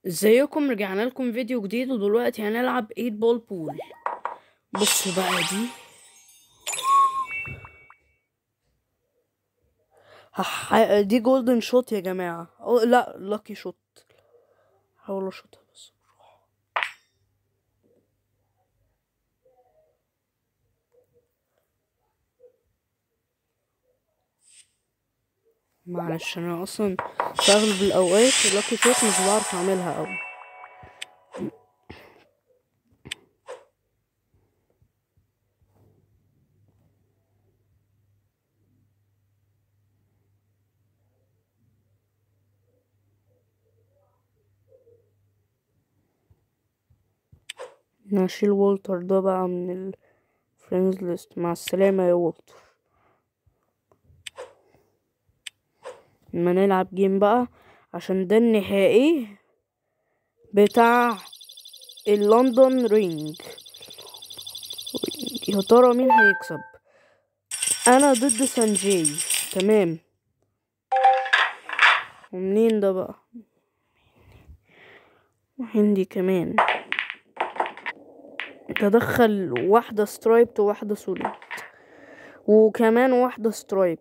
ازيكم رجعنا لكم فيديو جديد ودلوقتي هنلعب 8 بول بول بصوا بقى دي هح... دي جولدن شوت يا جماعة أو لا لاكي شوت هحاول اشوطها بس معلش انا اصلا في اغلب الاوقات اللاكي شوت مش بعرف اعملها اوي نشيل والتر ده بقى من الفريندز ليست مع السلامة يا والتر لما نلعب جيم بقى عشان ده النهائي بتاع اللندن رينج يا ترى مين هيكسب انا ضد سانجي تمام ومنين ده بقى وهندي كمان تدخل واحدة سترايبت وواحدة سوليد وكمان واحدة سترايبت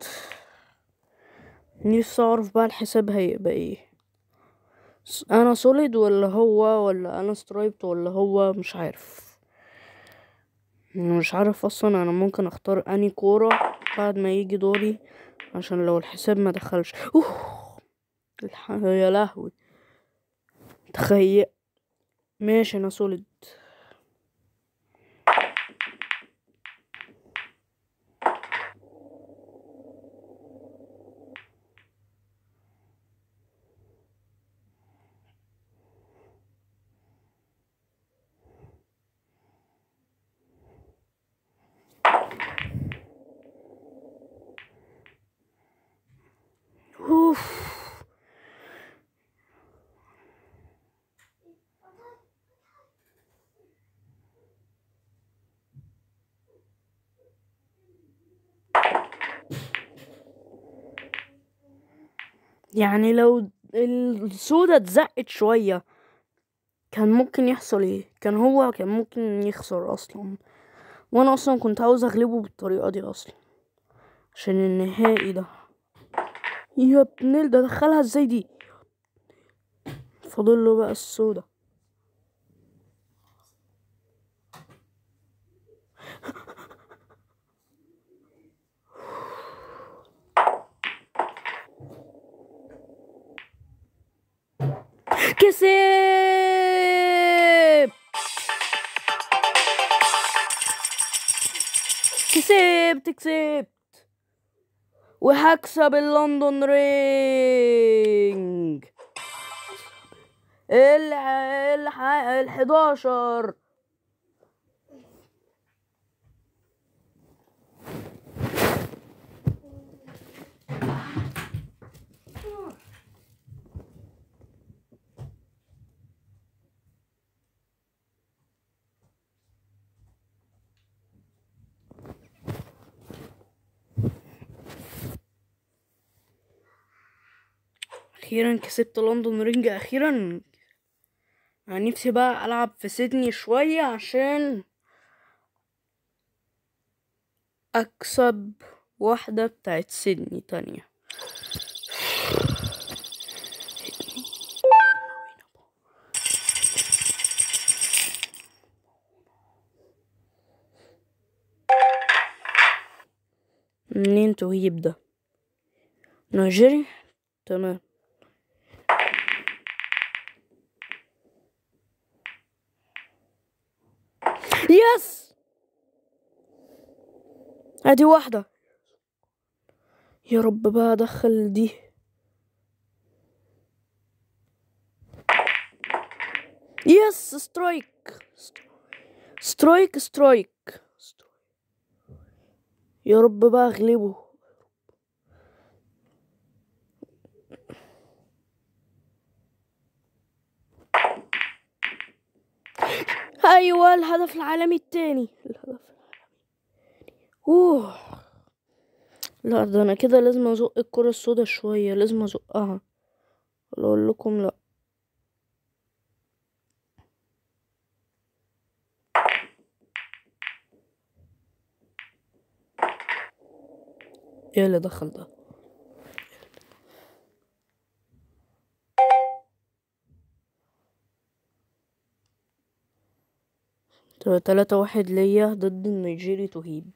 نفسي اعرف بقى الحساب هيبقى ايه انا سوليد ولا هو ولا انا سترايبت ولا هو مش عارف مش عارف اصلا انا ممكن اختار اني كورة بعد ما يجي دوري عشان لو الحساب ما دخلش اوه الح... يا لهوي تخيل ماشي انا سوليد اوف يعني لو السودا اتزقت شوية كان ممكن يحصل ايه كان هو كان ممكن يخسر اصلا وانا اصلا كنت عاوز اغلبه بالطريقة دي اصلا عشان النهائي ده يا ابن ده دخلها ازاي دي فاضل له بقى السودا كسب كسبت كسبت وهكسب اللندن رينج ال ال ال 11 اخيرا كسبت لندن رينج اخيرا انا نفسي بقى العب في سيدني شوية عشان اكسب واحدة بتاعت سيدني تانية منين تجيب ده نيجيري تمام يس ادي واحدة يا رب بقى ادخل دي يس سترايك سترايك سترايك يا رب بقى اغلبه ايوه الهدف العالمي التاني الهدف العالمي اوه لا ده انا كده لازم ازق الكرة السودا شوية لازم ازقها ولا اقول لكم لا ايه اللي دخل ده تبقى تلاتة واحد ليا ضد النيجيري تهيب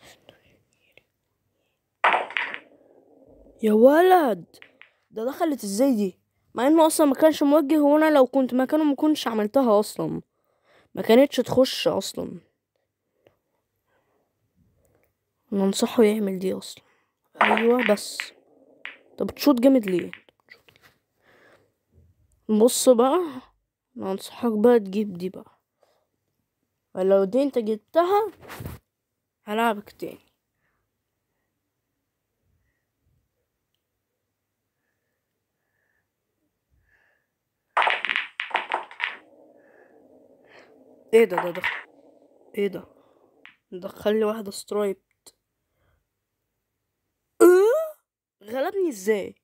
يا ولد ده دخلت ازاي دي مع انه اصلا ما كانش موجه وانا لو كنت مكانه ما كنتش عملتها اصلا ما كانتش تخش اصلا ننصحه يعمل دي اصلا ايوه بس طب تشوط جامد ليه بص بقى انا انصحك بقى تجيب دي بقى ولو دي انت جبتها هلعبك تاني ايه ده ده ده ايه ده دخل لي واحدة سترايبت اه غلبني ازاي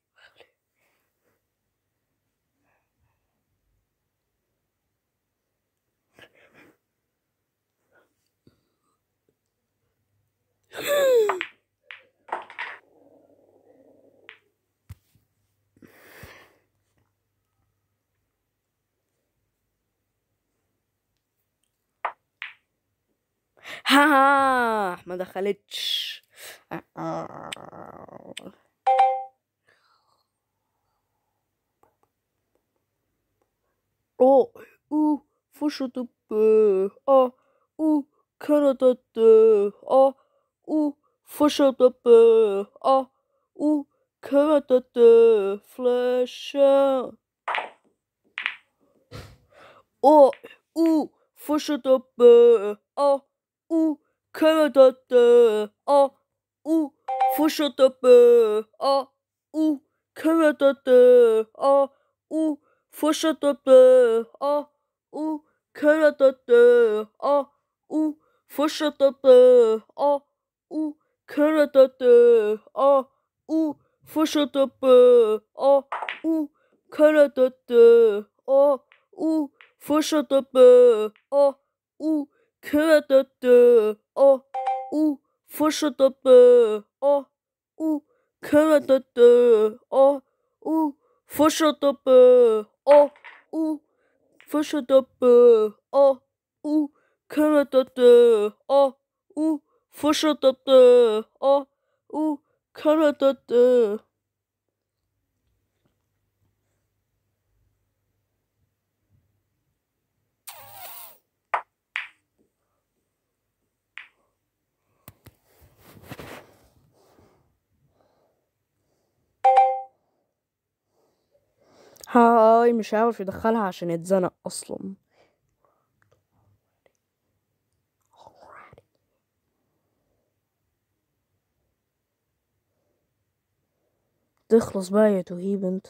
ها ما دخلتش او او فشت اه او كانت اه او فشت اه او كانت فلاشة او او فشت اه او كانت اه او فشت اه او كانت اه او فشت اه او كانت اه او فشت اه او كانت اه او فشت اه او كانت اه او فشت اه او كانت اه او فشت اه او كانت اه او فشت اه او فشت اه او كانت اه او فشت اه او كانت هاي مش عارف يدخلها عشان يتزنق اصلا تخلص بقى يا تهيب انت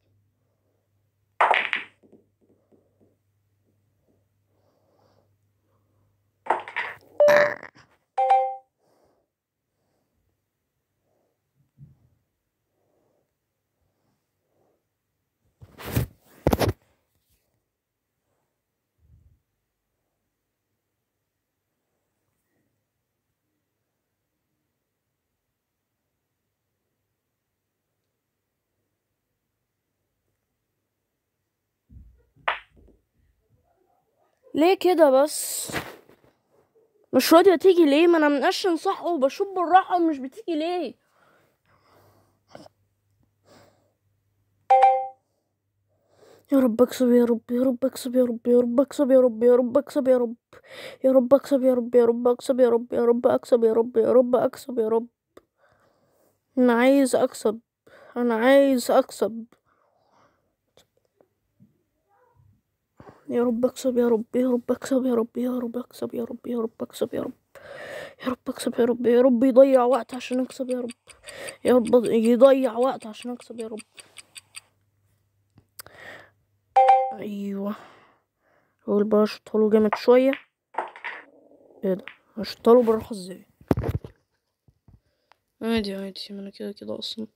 ليه كده بس مش راضية تيجي ليه ما انا منقشن صح وبشوف بالراحة ومش بتيجي ليه يا رب اكسب يا رب يا رب اكسب يا رب يا رب اكسب يا رب يا رب اكسب يا رب يا رب اكسب يا رب يا رب اكسب يا رب يا رب اكسب يا رب يا رب اكسب يا رب انا عايز اكسب انا عايز اكسب يا رب اكسب يا رب يا رب اكسب يا رب يا رب اكسب يا رب يا رب اكسب يا رب يا رب اكسب يا رب يا رب يضيع وقت عشان اكسب يا رب يا رب يضيع وقت عشان اكسب يا رب ايوه اقول بقى اشطله جامد شويه ايه ده اشطله بالراحه ازاي عادي عادي ما انا كده كده اصلا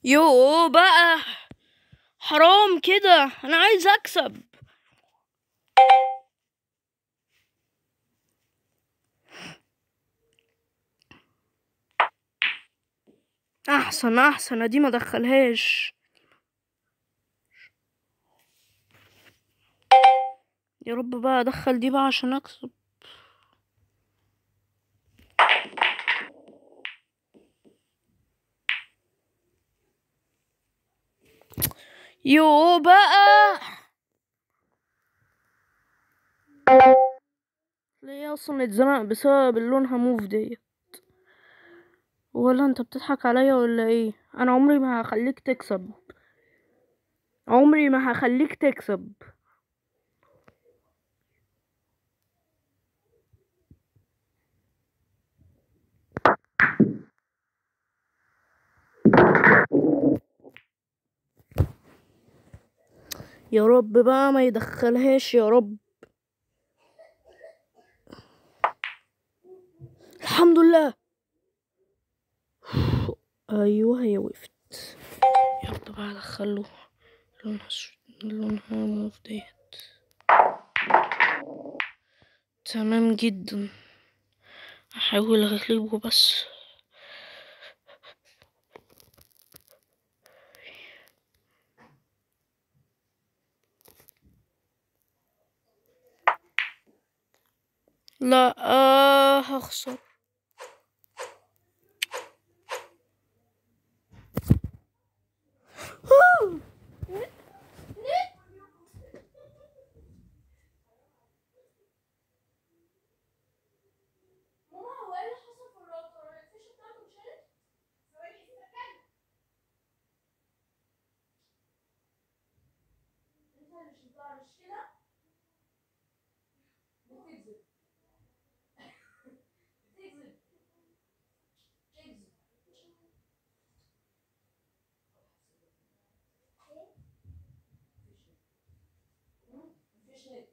يو بقى حرام كده انا عايز اكسب احسن احسن دي ما دخلهاش يا رب بقى ادخل دي بقى عشان اكسب يو بقى ليه اصلا اتزنق بسبب اللونها موف ديت ولا انت بتضحك عليا ولا ايه انا عمري ما هخليك تكسب عمري ما هخليك تكسب يا رب بقى ما يدخلهاش يا رب الحمد لله ايوه هي وقفت يلا بقى ادخله لونها ش... لونها موف ديت تمام جدا احاول اغلبه بس لا آه هخسر هو ايه اللي حصل في الراوتر؟ الفيشه بتاعته اتشالت؟ ثواني في مكان انت اللي شلتها مش كده؟ بتكذب بتكذب بتكذب مفيش نت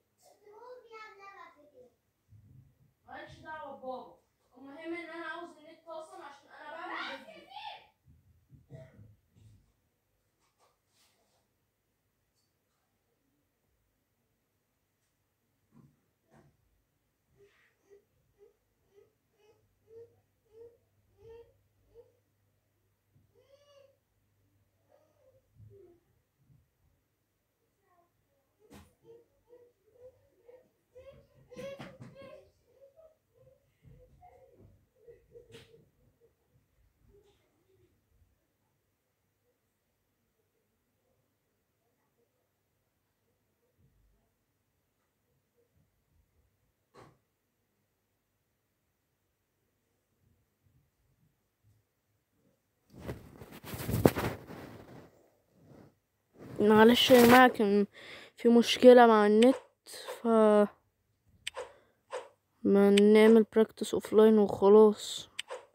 مالكش دعوة ببابا المهم ان انا عاوز النت اصلا عشان انا بعمل فيديو معلش يا جماعة كان في مشكلة مع النت ف ما نعمل براكتس اوفلاين وخلاص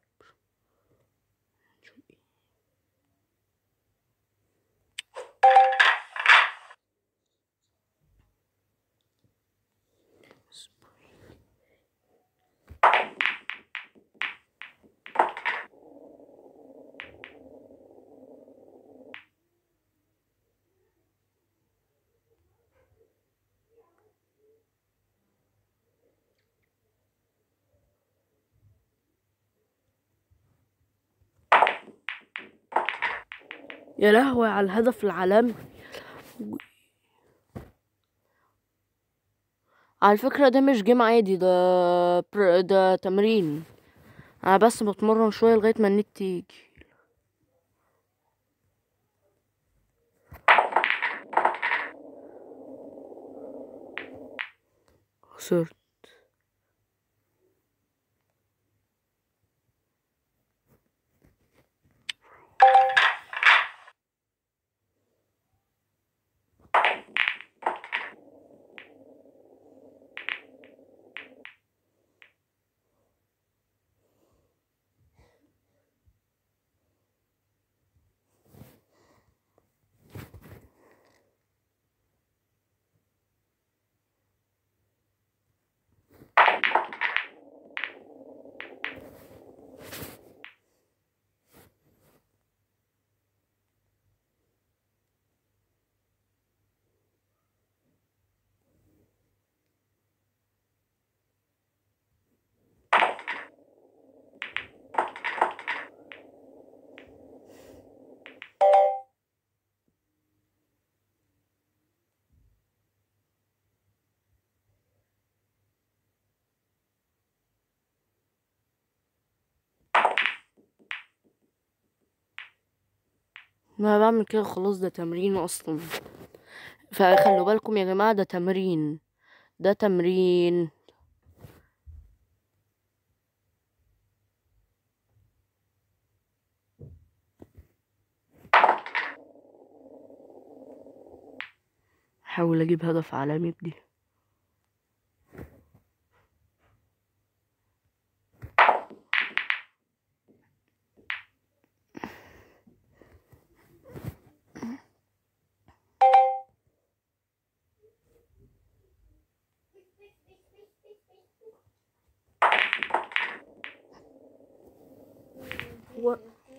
يا لهوي على الهدف العالمي على فكرة ده مش جيم عادي ده بر... ده تمرين انا بس بتمرن شوية لغاية ما النت يجي خسرت ما بعمل كده خلاص ده تمرين اصلا فخلوا بالكم يا جماعة ده تمرين ده تمرين حاول اجيب هدف عالمي بدي و...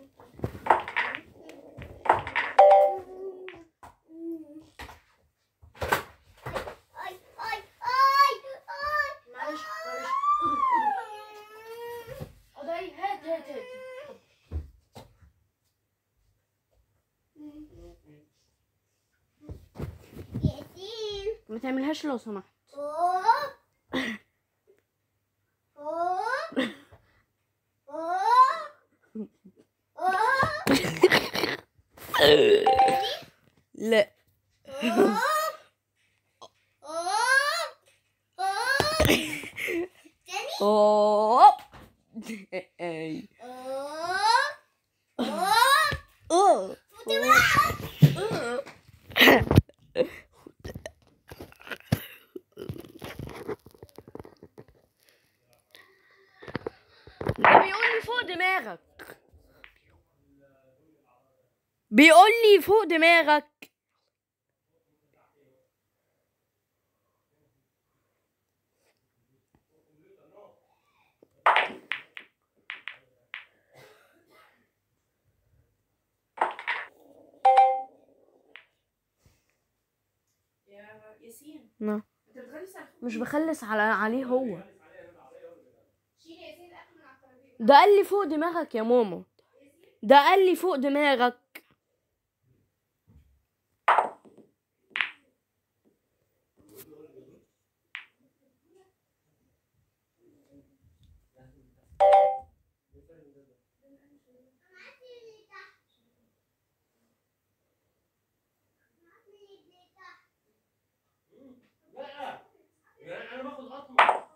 اي اي اي اي معلش معلش قضي هات هات هات ياسين ما تعملهاش لو سمحت اوه اوه اوه اوه لا اوه اوه اوه تاني اوه اي اوه اوه اوه فوتي بقى ده بيقول لي فوق دماغك بيقول لي فوق دماغك يا ياسين نعم. انت بتغلس على مش بخلص على عليه هو شيل ياسين الاكل من على الترابيزه ده قال لي فوق دماغك يا ماما ده قال لي فوق دماغك انا باخد قطمه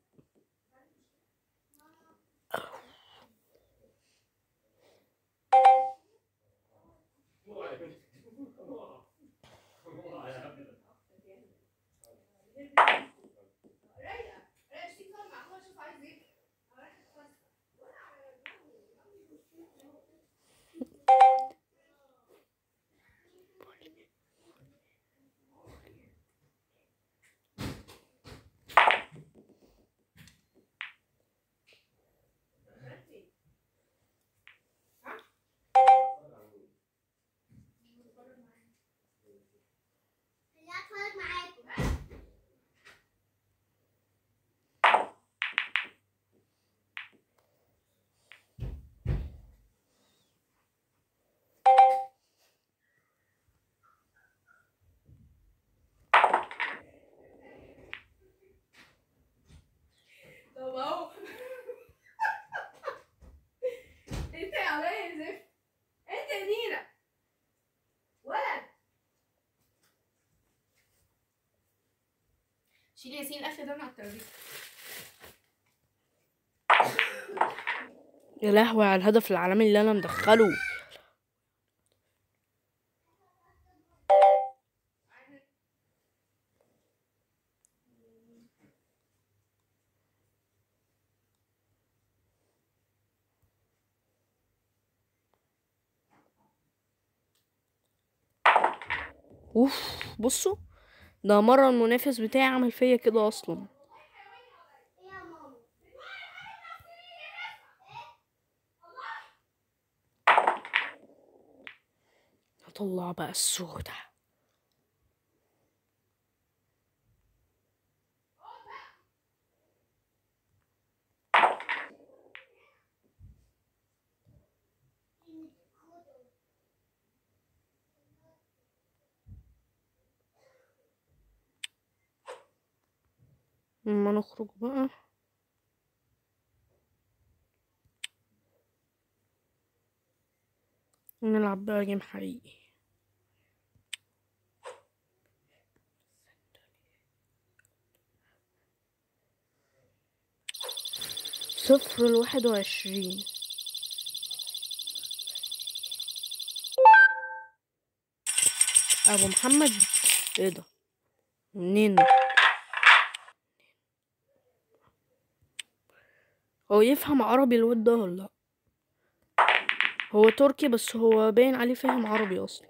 رايقه رايقه شتي كمان معقول شوف عايز ايه لا اتفرج معاكم طب اهو انت يا عليا يا زفت انت يا نينا ولد شيل ياسين الاكل ده من على الترابيزه يا لهوي على الهدف العالمي اللي انا مدخله اوف بصوا ده مرة المنافس بتاعي عمل فيا كده اصلا يا ماما هطلع بقى السودة ما نخرج بقى نلعب بقى جيم حقيقي صفر لواحد وعشرين ابو محمد ايه ده منين ده؟ هو يفهم عربي الواد ده ولا لا هو تركي بس هو باين عليه فاهم عربي اصلا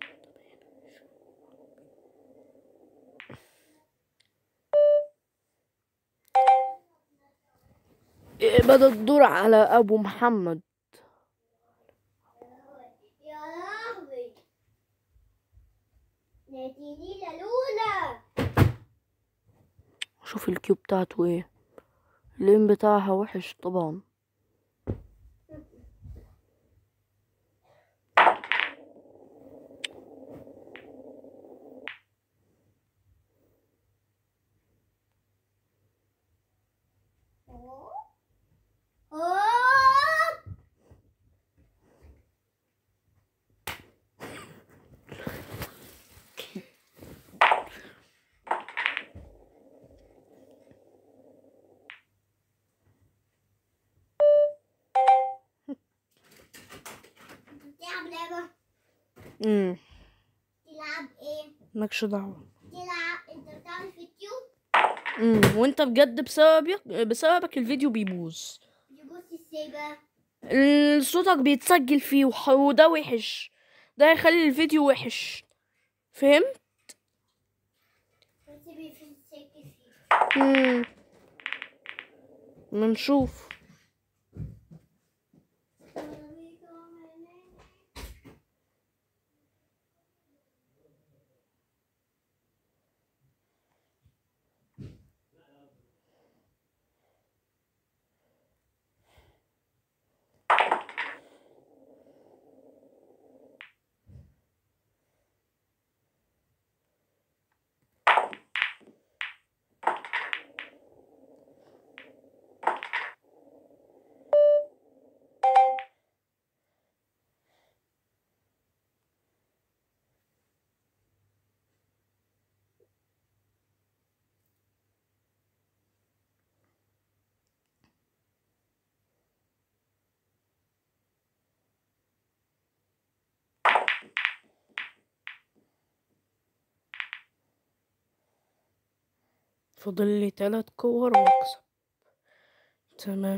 إيه بدأ الدور على ابو محمد يا لهوي ناديني لولا شوف الكيو بتاعته ايه اللين بتاعها وحش طبعا هوب تلعب لعبة امم تلعب ايه مالكش دعوة تلعب انت بتعمل في اليوتيوب امم وانت بجد بسببك بسببك الفيديو بيبوظ يبص ازاي بقى ال- صوتك بيتسجل فيه وح- وده وحش ده هيخلي الفيديو وحش فهمت بس بيفهم ساكت فيه امم منشوف فاضل لي تلات كور واكسب تمام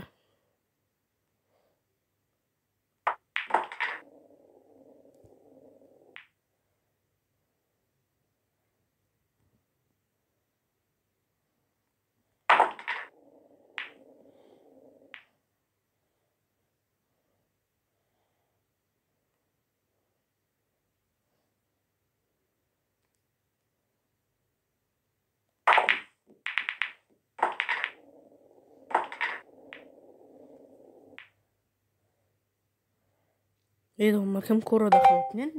ايه ده هما كام كرة دخلوا اتنين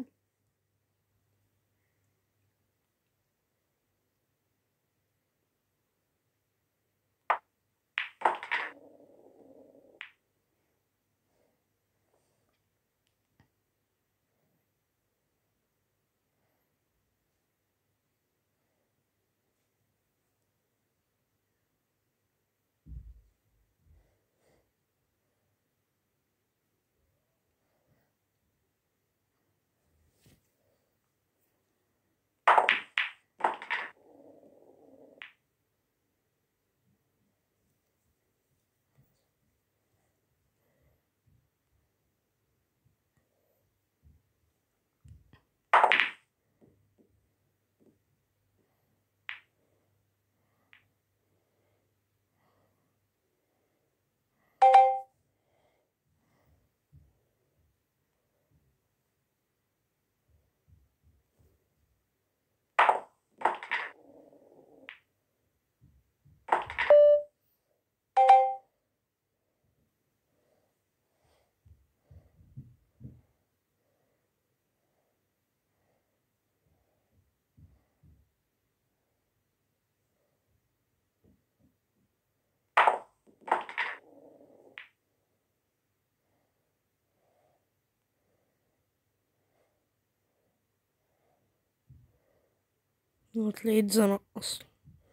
هتلاقيه اتزنق اصلا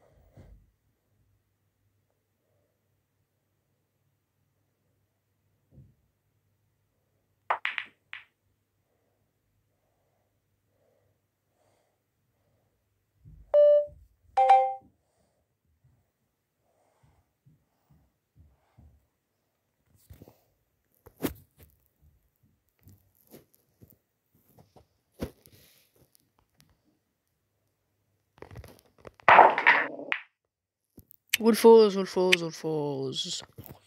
والفوز والفوز والفوز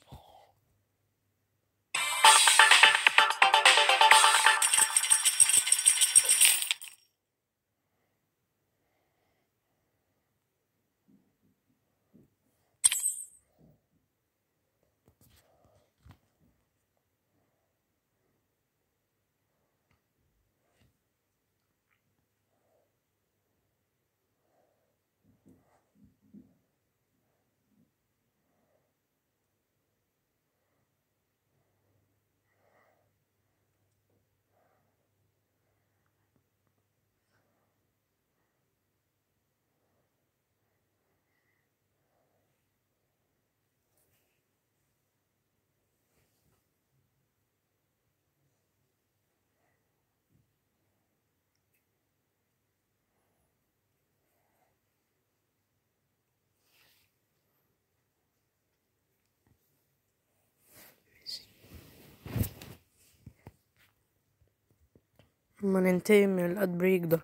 اما ننتهي من الاد بريك ده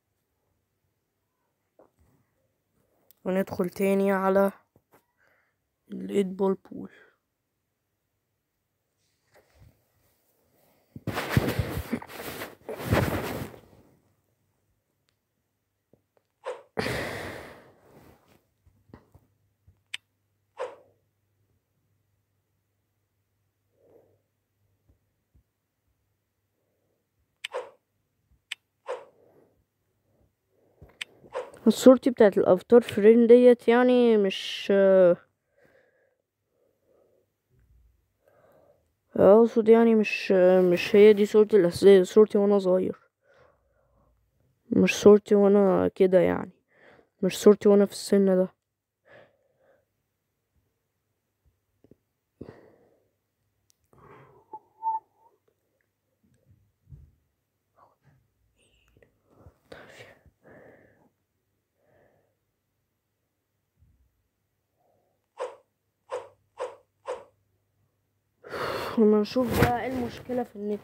وندخل تاني على الايت بول بول صورتي بتاعت الافاتار فريم ديت يعني مش اقصد يعني مش مش هي دي صورتي الاساسيه صورتي وانا صغير مش صورتي وانا كده يعني مش صورتي وانا في السن ده لما نشوف بقى ايه المشكلة في النت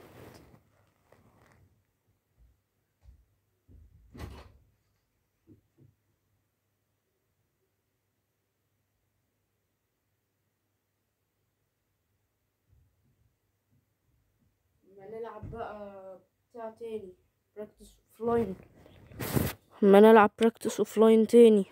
لما نلعب بقى بتاع تاني براكتس اوفلاين لما نلعب براكتس اوفلاين تاني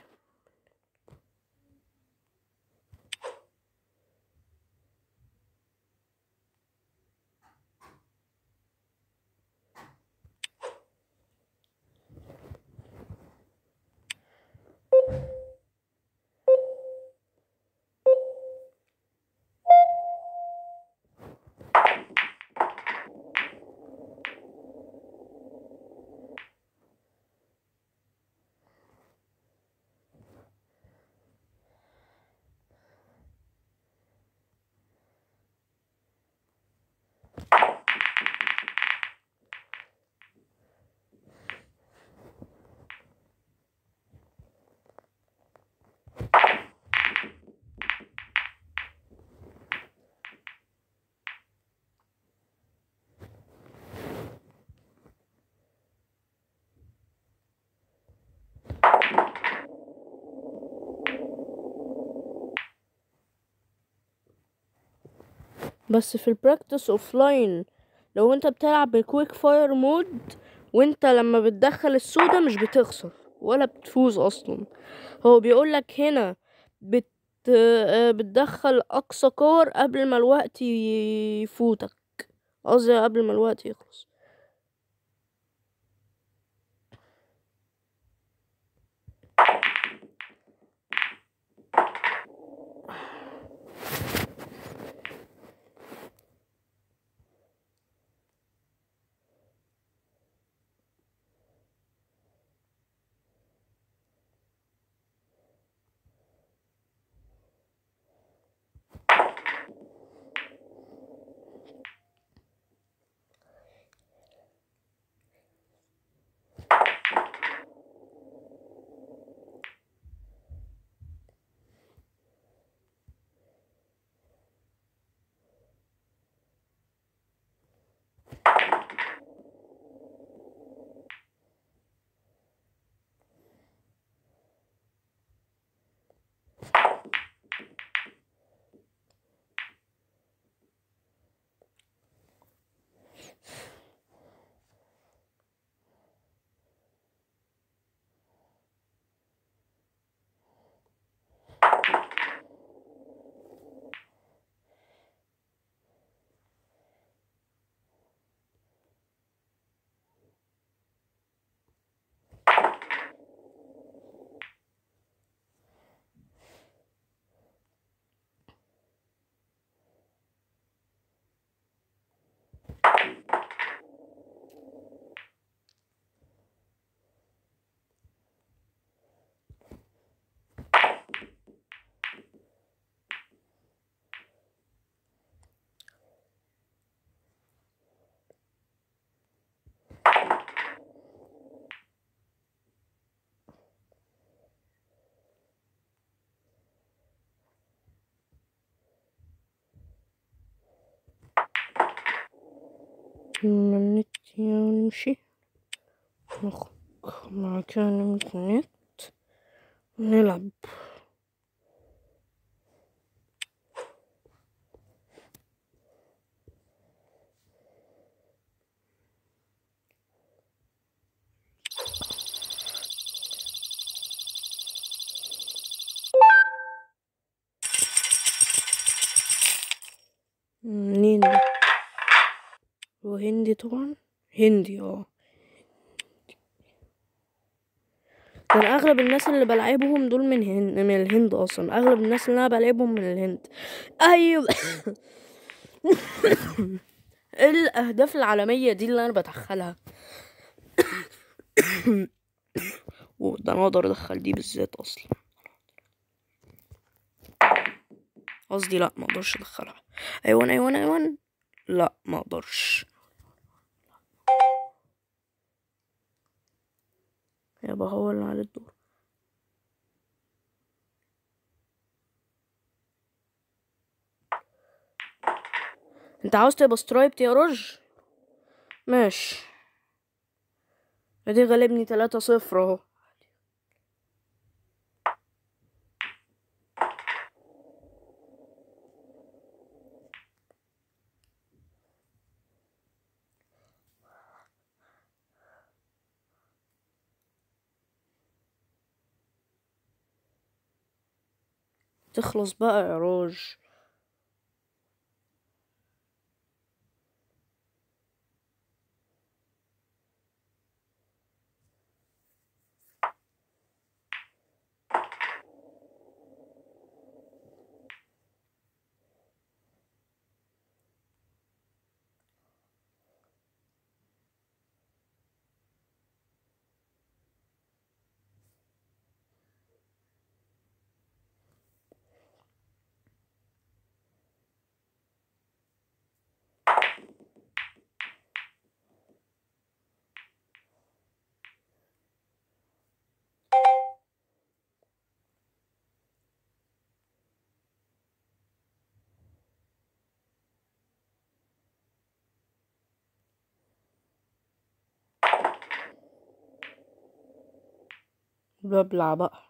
بس في البراكتس اوفلاين لو انت بتلعب بالكويك فاير مود وانت لما بتدخل السودا مش بتخسر ولا بتفوز اصلا هو بيقولك هنا بت آه، بتدخل اقصى كور قبل ما الوقت ي- يفوتك قصدي قبل ما الوقت يخلص من النت ونمشي نخرج مكان النت نلعب منين ده هو هندي طبعا هندي اه ده أنا اغلب الناس اللي بلعبهم دول من هند من الهند اصلا اغلب الناس اللي انا بلعبهم من الهند ايوه ايه الاهداف العالميه دي اللي انا بدخلها وده انا اقدر ادخل دي بالذات اصلا قصدي لا ما اقدرش ادخلها ايوان ايوان ايوان لا ما اقدرش يبقى هو اللي عليه الدور انت عاوز تبقى سترايبت يا رج ماشي ادي غالبني تلاتة صفر اهو تخلص بقى يا راج ببلع بقى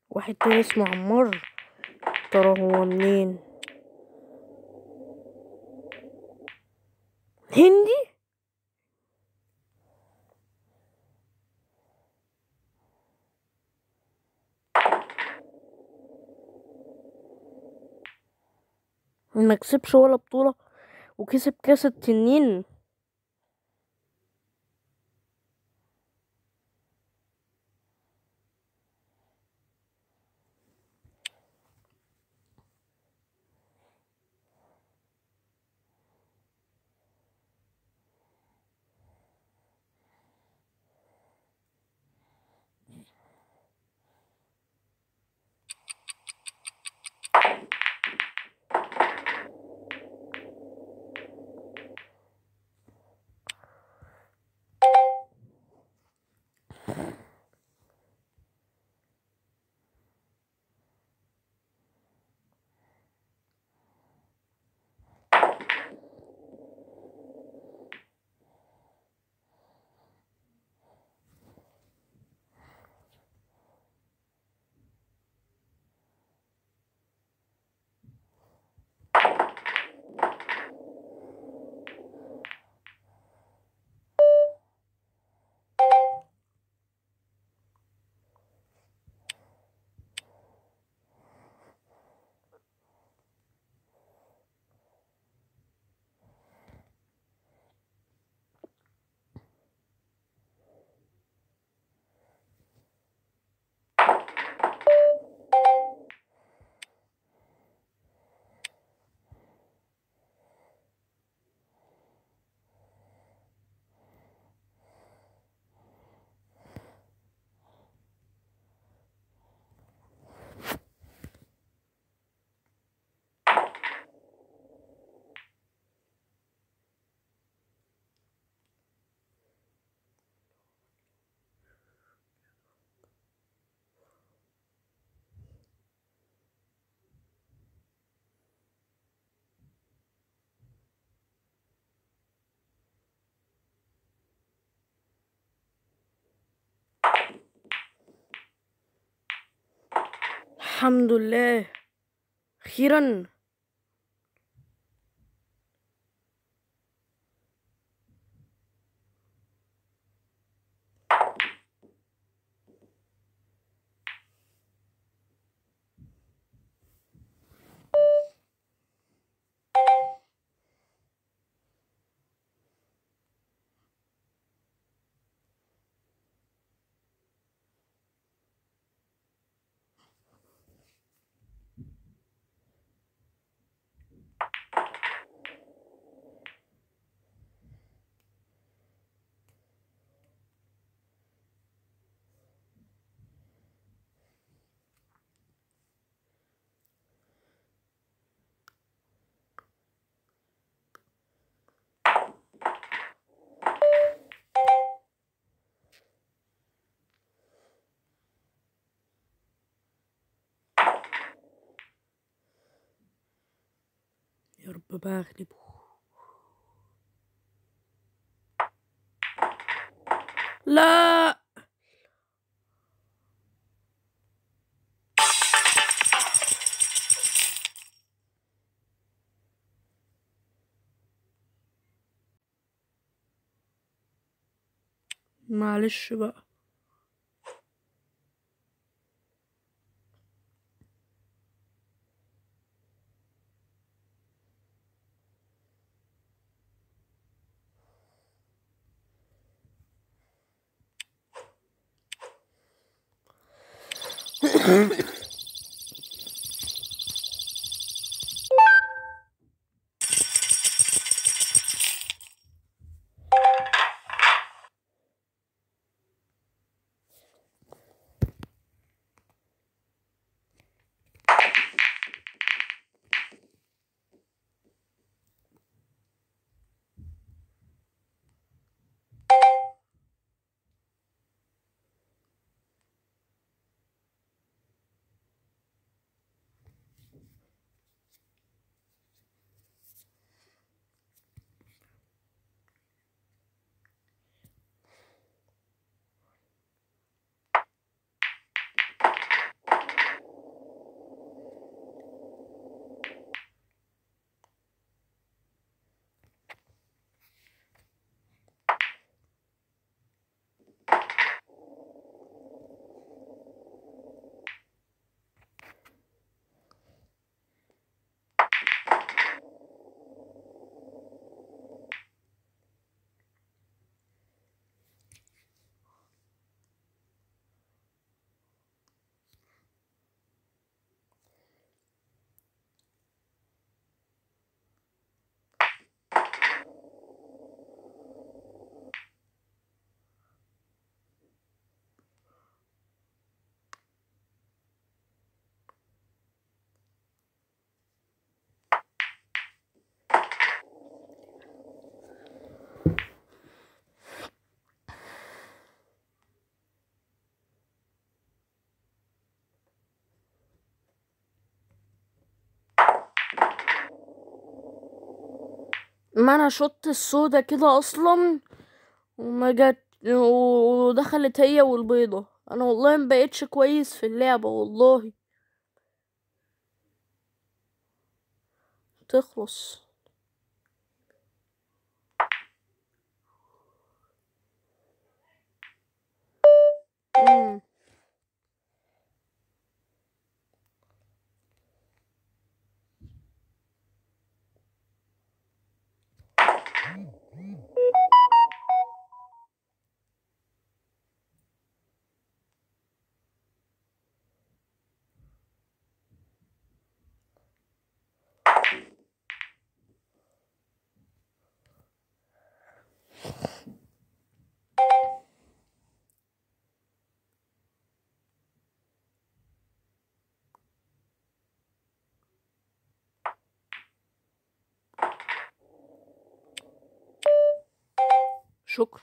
واحد تاني اسمه عمار ترى هو منين هندي ما كسبش ولا بطولة وكسب كاس التنين الحمد لله أخيرا يا رب بقى أغلبه لا معلش بقى ما انا شط السودا كده اصلا وما جت ودخلت هي والبيضة انا والله ما بقيتش كويس في اللعبة والله تخلص مم. شكرا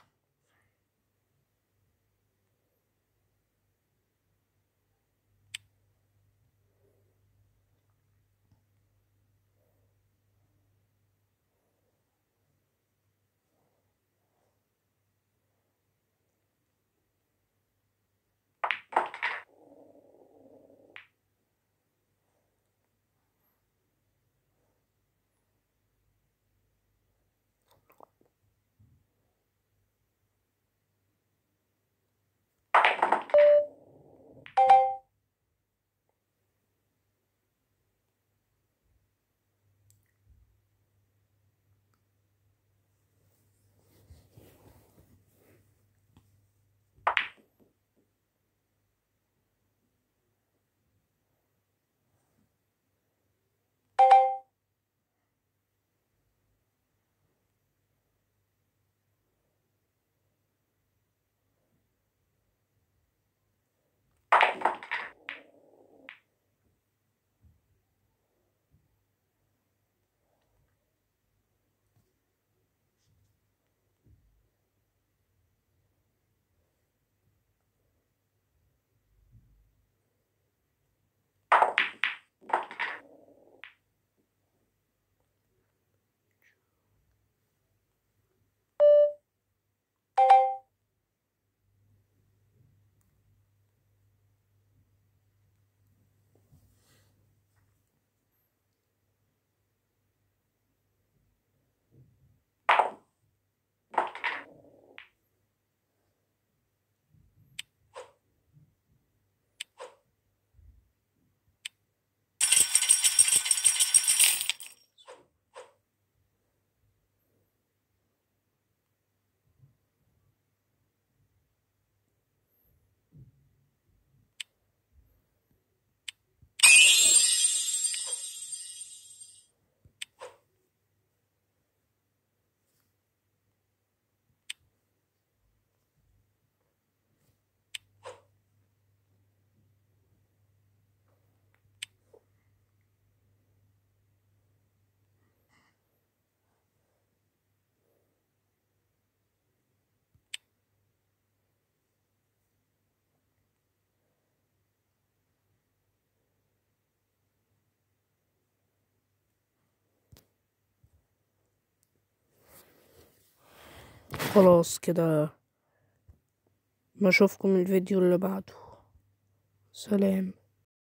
خلاص كده نشوفكم الفيديو اللي بعده سلام